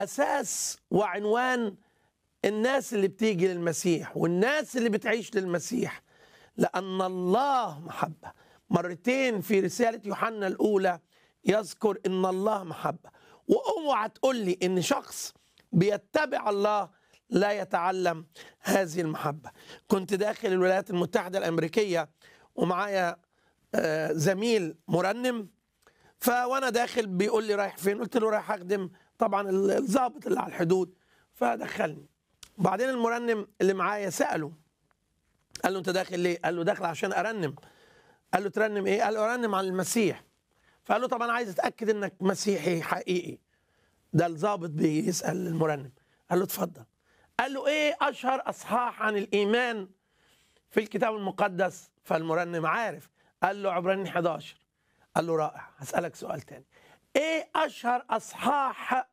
اساس وعنوان الناس اللي بتيجي للمسيح والناس اللي بتعيش للمسيح لان الله محبه مرتين في رساله يوحنا الاولى يذكر ان الله محبه واوعى تقول لي ان شخص بيتبع الله لا يتعلم هذه المحبه كنت داخل الولايات المتحده الامريكيه ومعايا آه، زميل مرنم فوانا داخل بيقول لي رايح فين قلت له رايح اخدم طبعا ال- الضابط اللي على الحدود فدخلني وبعدين المرنم اللي معايا ساله قال له انت داخل ليه قال له داخل عشان ارنم قال له ترنم ايه قال له ارنم عن المسيح فقال له طب انا عايز اتاكد انك مسيحي حقيقي ده الضابط بيسال المرنم قال له اتفضل قال له ايه اشهر اصحاح عن الايمان في الكتاب المقدس فالمرنم عارف قال له عبرانيين 11 قال له رائع هسألك سؤال تاني ايه اشهر اصحاح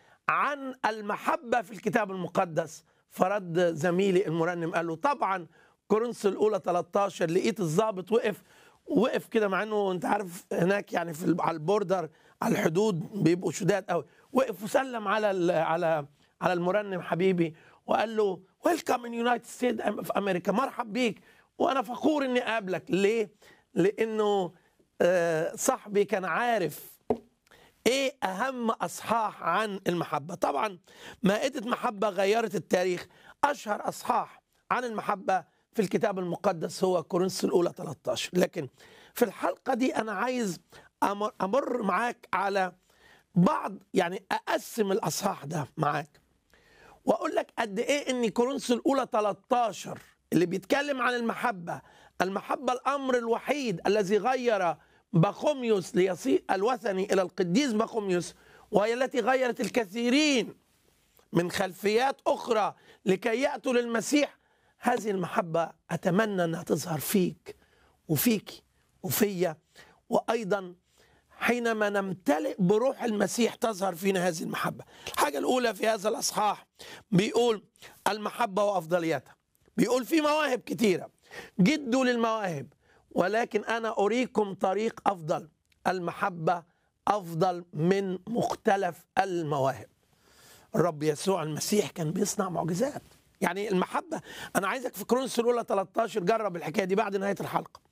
عن المحبة في الكتاب المقدس فرد زميلي المرنم قال له طبعا كورنثوس الاولى 13 لقيت الضابط وقف وقف كده مع انه انت عارف هناك يعني في ال- على البوردر على الحدود بيبقوا شداد قوي وقف وسلم على ال- على على المرنم حبيبي وقال له ويلكم ان يونايتد ستيت في امريكا مرحب بيك وانا فخور اني اقابلك ليه؟ لانه آه، صاحبي كان عارف ايه اهم اصحاح عن المحبه طبعا مائده محبه غيرت التاريخ اشهر اصحاح عن المحبه في الكتاب المقدس هو كورنثوس الاولى 13 لكن في الحلقه دي انا عايز أمر, امر معاك على بعض يعني اقسم الاصحاح ده معاك واقول لك قد ايه ان كورنثوس الاولى 13 اللي بيتكلم عن المحبه المحبه الامر الوحيد الذي غير بخوميوس ليصير الوثني الى القديس بخوميوس وهي التي غيرت الكثيرين من خلفيات اخرى لكي ياتوا للمسيح هذه المحبه اتمنى انها تظهر فيك وفيك وفيا وايضا حينما نمتلئ بروح المسيح تظهر فينا هذه المحبة الحاجة الأولى في هذا الأصحاح بيقول المحبة وأفضليتها بيقول في مواهب كتيرة جدوا للمواهب ولكن أنا أريكم طريق أفضل المحبة أفضل من مختلف المواهب الرب يسوع المسيح كان بيصنع معجزات يعني المحبة أنا عايزك في كرونس الأولى 13 جرب الحكاية دي بعد نهاية الحلقة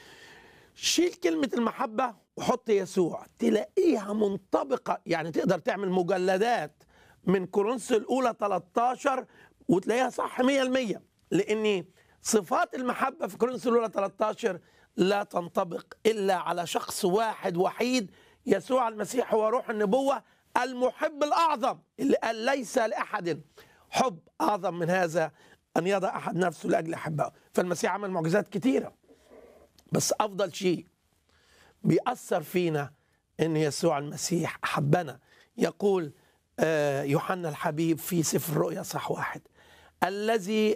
شيل كلمة المحبة وحط يسوع تلاقيها منطبقة يعني تقدر تعمل مجلدات من كورنثوس الأولى 13 وتلاقيها صح 100% لأن صفات المحبة في كورنثوس الأولى 13 لا تنطبق إلا على شخص واحد وحيد يسوع المسيح هو روح النبوة المحب الأعظم اللي قال ليس لأحد حب أعظم من هذا أن يضع أحد نفسه لأجل أحبائه فالمسيح عمل معجزات كتيرة بس افضل شيء بيأثر فينا ان يسوع المسيح احبنا يقول آه، يوحنا الحبيب في سفر الرؤيا صح واحد الذي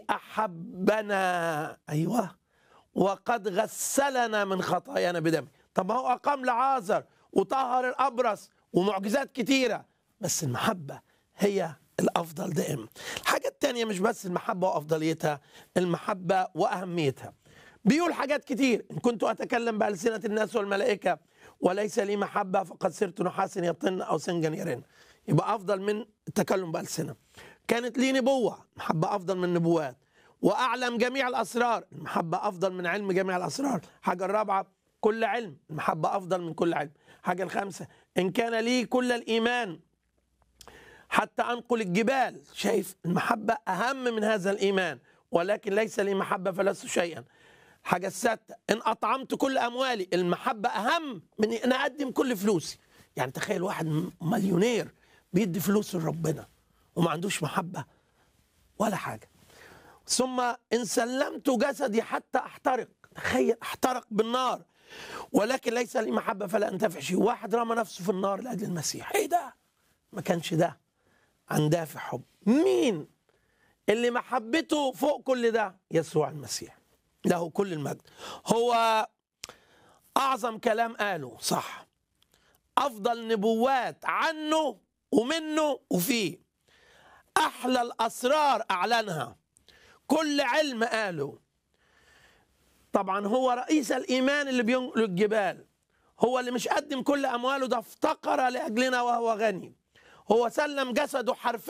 احبنا ايوه وقد غسلنا من خطايانا بدمه طب ما هو اقام لعازر وطهر الابرص ومعجزات كتيره بس المحبه هي الافضل دائما الحاجه الثانيه مش بس المحبه وافضليتها المحبه واهميتها بيقول حاجات كتير إن كنت أتكلم بألسنة الناس والملائكة وليس لي محبة فقد صرت نحاس يطن أو سنجا يرن يبقى أفضل من التكلم بألسنة كانت لي نبوة محبة أفضل من النبوات وأعلم جميع الأسرار المحبة أفضل من علم جميع الأسرار حاجة الرابعة كل علم المحبة أفضل من كل علم حاجة الخامسة إن كان لي كل الإيمان حتى أنقل الجبال شايف المحبة أهم من هذا الإيمان ولكن ليس لي محبة فلست شيئا حاجة السادسة إن أطعمت كل أموالي المحبة أهم من إن أقدم كل فلوسي يعني تخيل واحد م- مليونير بيدي فلوس لربنا وما عندوش محبة ولا حاجة ثم إن سلمت جسدي حتى أحترق تخيل أحترق بالنار ولكن ليس لي محبة فلا أنتفع شيء واحد رمى نفسه في النار لأجل المسيح إيه ده ما كانش ده عن دافع حب مين اللي محبته فوق كل ده يسوع المسيح له كل المجد هو اعظم كلام قاله صح افضل نبوات عنه ومنه وفيه احلى الاسرار اعلنها كل علم قاله طبعا هو رئيس الايمان اللي بينقل الجبال هو اللي مش قدم كل امواله ده افتقر لاجلنا وهو غني هو سلم جسده حرفيا